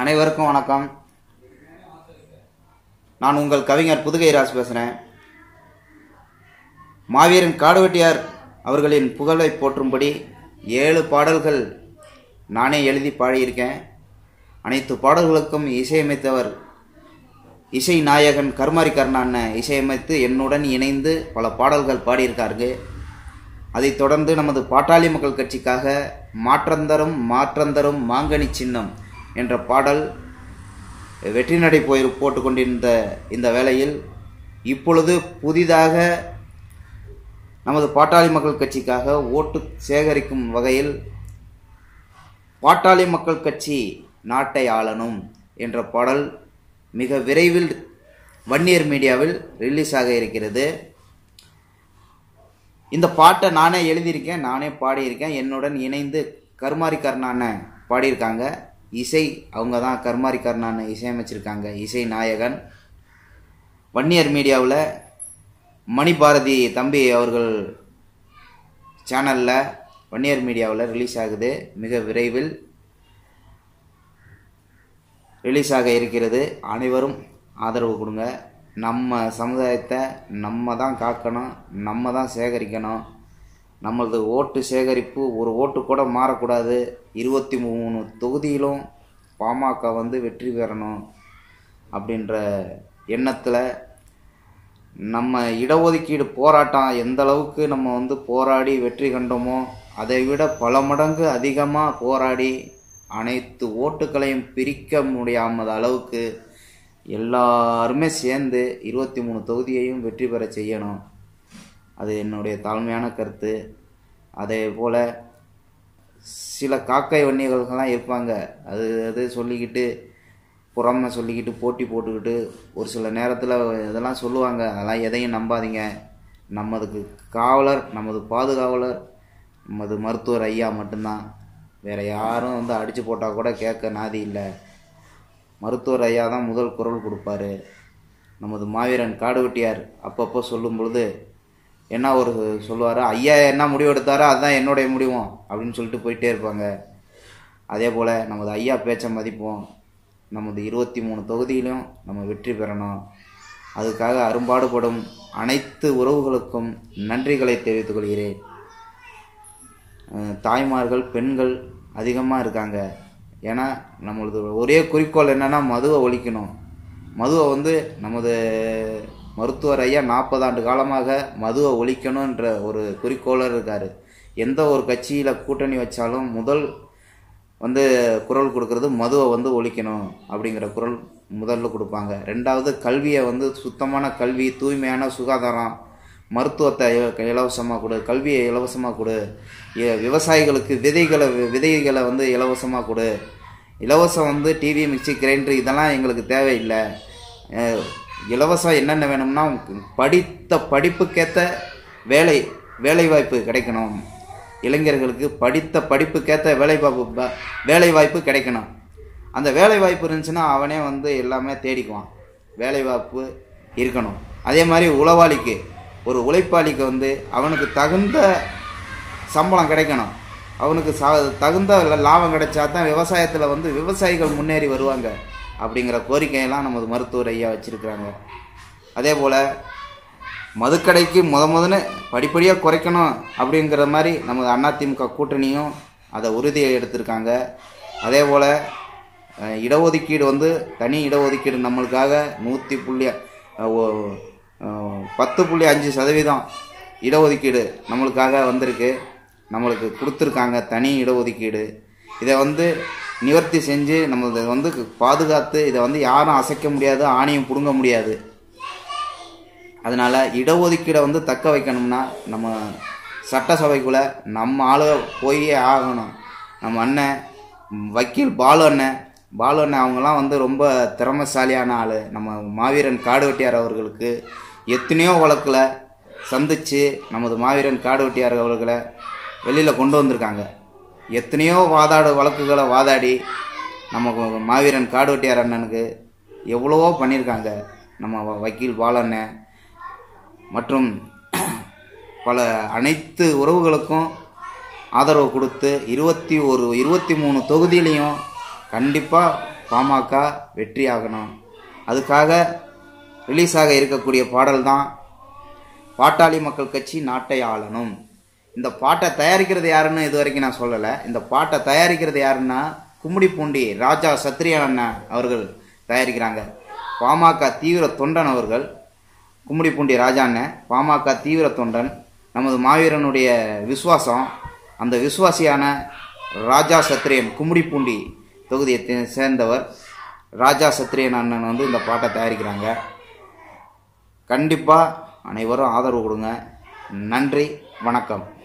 அனைவருக்கும் வணக்கம் நான் உங்கள் கவிஞர் புதுகை ராஜ் பேசுகிறேன் மாவீரன் காடுவெட்டியார் அவர்களின் புகழை போற்றும்படி ஏழு பாடல்கள் நானே எழுதி பாடியிருக்கேன் அனைத்து பாடல்களுக்கும் இசையமைத்தவர் இசை நாயகன் கருமாரி கருணாண்ண இசையமைத்து என்னுடன் இணைந்து பல பாடல்கள் பாடியிருக்காரு அதைத் தொடர்ந்து நமது பாட்டாளி மக்கள் கட்சிக்காக மாற்றந்தரும் மாற்றந்தரும் மாங்கனி சின்னம் என்ற பாடல் வெற்றி நடை போய் போட்டுக்கொண்டிருந்த இந்த வேளையில் இப்பொழுது புதிதாக நமது பாட்டாளி மக்கள் கட்சிக்காக ஓட்டு சேகரிக்கும் வகையில் பாட்டாளி மக்கள் கட்சி நாட்டை ஆளணும் என்ற பாடல் மிக விரைவில் வன்னியர் மீடியாவில் ரிலீஸ் ஆக இருக்கிறது இந்த பாட்டை நானே எழுதியிருக்கேன் நானே பாடியிருக்கேன் என்னுடன் இணைந்து கருமாரி கருணான பாடியிருக்காங்க இசை அவங்க தான் கருமாரி கருணான இசையமைச்சிருக்காங்க இசை நாயகன் வன்னியர் மீடியாவில் மணிபாரதி தம்பி அவர்கள் சேனலில் வன்னியர் மீடியாவில் ரிலீஸ் ஆகுது மிக விரைவில் ரிலீஸ் ஆக இருக்கிறது அனைவரும் ஆதரவு கொடுங்க நம்ம சமுதாயத்தை நம்ம தான் காக்கணும் நம்ம தான் சேகரிக்கணும் நம்மளது ஓட்டு சேகரிப்பு ஒரு ஓட்டு கூட மாறக்கூடாது இருபத்தி மூணு தொகுதியிலும் பாமக வந்து வெற்றி பெறணும் அப்படின்ற எண்ணத்தில் நம்ம இடஒதுக்கீடு போராட்டம் எந்த அளவுக்கு நம்ம வந்து போராடி வெற்றி கண்டோமோ அதை விட பல மடங்கு அதிகமாக போராடி அனைத்து ஓட்டுகளையும் பிரிக்க முடியாமல் அளவுக்கு எல்லாருமே சேர்ந்து இருபத்தி மூணு தொகுதியையும் வெற்றி பெற செய்யணும் அது என்னுடைய தாழ்மையான கருத்து அதே போல் சில காக்கை வன்னியர்கள்லாம் இருப்பாங்க அது அது சொல்லிக்கிட்டு புறமை சொல்லிக்கிட்டு போட்டி போட்டுக்கிட்டு ஒரு சில நேரத்தில் இதெல்லாம் சொல்லுவாங்க அதெல்லாம் எதையும் நம்பாதீங்க நமதுக்கு காவலர் நமது பாதுகாவலர் நமது மருத்துவர் ஐயா மட்டும்தான் வேறு யாரும் வந்து அடித்து போட்டால் கூட கேட்க நாதி இல்லை மருத்துவர் ஐயா தான் முதல் குரல் கொடுப்பாரு நமது மாவீரன் காடுவெட்டியார் அப்பப்போ சொல்லும் பொழுது என்ன ஒரு சொல்லுவார் ஐயா என்ன முடிவு எடுத்தாரோ அதுதான் என்னுடைய முடிவும் அப்படின்னு சொல்லிட்டு போயிட்டே இருப்பாங்க அதே போல் நமது ஐயா பேச்சை மதிப்போம் நமது இருபத்தி மூணு தொகுதியிலும் நம்ம வெற்றி பெறணும் அதுக்காக அரும்பாடுபடும் அனைத்து உறவுகளுக்கும் நன்றிகளை தெரிவித்துக் கொள்கிறேன் அஹ் தாய்மார்கள் பெண்கள் அதிகமாக இருக்காங்க ஏன்னா நம்மளது ஒரே குறிக்கோள் என்னென்னா மதுவை ஒழிக்கணும் மதுவை வந்து நமது மருத்துவர் ஐயா நாற்பது ஆண்டு காலமாக மதுவை ஒழிக்கணுன்ற ஒரு குறிக்கோளர் இருக்கார் எந்த ஒரு கட்சியில் கூட்டணி வச்சாலும் முதல் வந்து குரல் கொடுக்கறது மதுவை வந்து ஒழிக்கணும் அப்படிங்கிற குரல் முதல்ல கொடுப்பாங்க ரெண்டாவது கல்வியை வந்து சுத்தமான கல்வி தூய்மையான சுகாதாரம் மருத்துவத்தை இல- இலவசமாக கொடு கல்வியை இலவசமாக கொடு இ- விவசாயிகளுக்கு விதைகளை வி- விதைகளை வந்து இலவசமாக கொடு இலவசம் வந்து டிவி மிக்சி கிரைண்டர் இதெல்லாம் எங்களுக்கு தேவையில்லை அஹ், இலவசம் என்னென்ன வேணும்னா படித்த படிப்புக்கேற்ற வேலை வேலைவாய்ப்பு கிடைக்கணும் இளைஞர்களுக்கு படித்த படிப்புக்கேற்ற வேலைவாய்ப்பு ப- வேலைவாய்ப்பு கிடைக்கணும் அந்த வேலைவாய்ப்பு இருந்துச்சுன்னா அவனே வந்து எல்லாமே தேடிக்குவான் வேலைவாய்ப்பு இருக்கணும் அதே மாதிரி உளவாளிக்கு ஒரு உழைப்பாளிக்கு வந்து அவனுக்கு தகுந்த சம்பளம் கிடைக்கணும் அவனுக்கு ச தகுந்த ல- லாபம் கிடைச்சா தான் விவசாயத்தில் வந்து விவசாயிகள் முன்னேறி வருவாங்க அப்படிங்கிற கோரிக்கையெல்லாம் நமது மருத்துவர் ஐயா வச்சுருக்கிறாங்க அதே போல் மதுக்கடைக்கு முத முதன்னு படிப்படியாக குறைக்கணும் அப்படிங்கிற மாதிரி நமது அதிமுக கூட்டணியும் அதை உறுதியை எடுத்திருக்காங்க அதே போல் அஹ், இடஒதுக்கீடு வந்து தனி இடஒதுக்கீடு நம்மளுக்காக நூற்றி புள்ளி அஹ், ஓ- அஹ், பத்து புள்ளி அஞ்சு சதவீதம் இடஒதுக்கீடு நம்மளுக்காக வந்திருக்கு நம்மளுக்கு கொடுத்துருக்காங்க தனி இடஒதுக்கீடு இதை வந்து நிவர்த்தி செஞ்சு நம்மளது வந்து பாதுகாத்து இதை வந்து யாரும் அசைக்க முடியாது ஆணையம் பிடுங்க முடியாது அதனால் இடஒதுக்கீடை வந்து தக்க வைக்கணும்னா நம்ம சட்டசபைக்குள்ளே நம்ம ஆளுக போயே ஆகணும் நம்ம அண்ணன் ம், வக்கீல் பாலு அண்ணன் பாலு அண்ணன் அவங்கெல்லாம் வந்து ரொம்ப திறமைசாலியான ஆள் நம்ம மாவீரன் காடுவெட்டியார் அவர்களுக்கு எத்தனையோ வழக்கில் சந்தித்து நமது மாவீரன் காடுவெட்டியார் அவர்களை வெளியில் கொண்டு வந்திருக்காங்க எத்தனையோ வாதாடு வழக்குகளை வாதாடி நம்ம மாவீரன் காடுவெட்டியார் அண்ணனுக்கு எவ்வளவோ பண்ணியிருக்காங்க நம்ம வ- வக்கீல் பாலண்ணன் மற்றும் பல அனைத்து உறவுகளுக்கும் ஆதரவு கொடுத்து இருபத்தி ஒரு இருபத்தி மூணு தொகுதியிலையும் கண்டிப்பாக பாமக வெற்றி ஆகணும் அதுக்காக ரிலீஸ் ஆக இருக்கக்கூடிய பாடல் தான் பாட்டாளி மக்கள் கட்சி நாட்டை ஆளணும் இந்த பாட்டை தயாரிக்கிறது யாருன்னு இது வரைக்கும் நான் சொல்லலை இந்த பாட்டை தயாரிக்கிறது யாருன்னா கும்மிடிப்பூண்டி ராஜா சத்ரியா அண்ணன் அவர்கள் தயாரிக்கிறாங்க பாமக தீவிர தொண்டன் அவர்கள் கும்மிடிப்பூண்டி ராஜா அண்ணன் பாமக தீவிர தொண்டன் நமது மாவீரனுடைய விசுவாசம் அந்த விசுவாசியான ராஜா சத்ரியன் கும்மிடிப்பூண்டி தொகுதியை தே- சேர்ந்தவர் ராஜா சத்ரியன் அண்ணன் வந்து இந்த பாட்டை தயாரிக்கிறாங்க கண்டிப்பாக அனைவரும் ஆதரவு கொடுங்க நன்றி வணக்கம்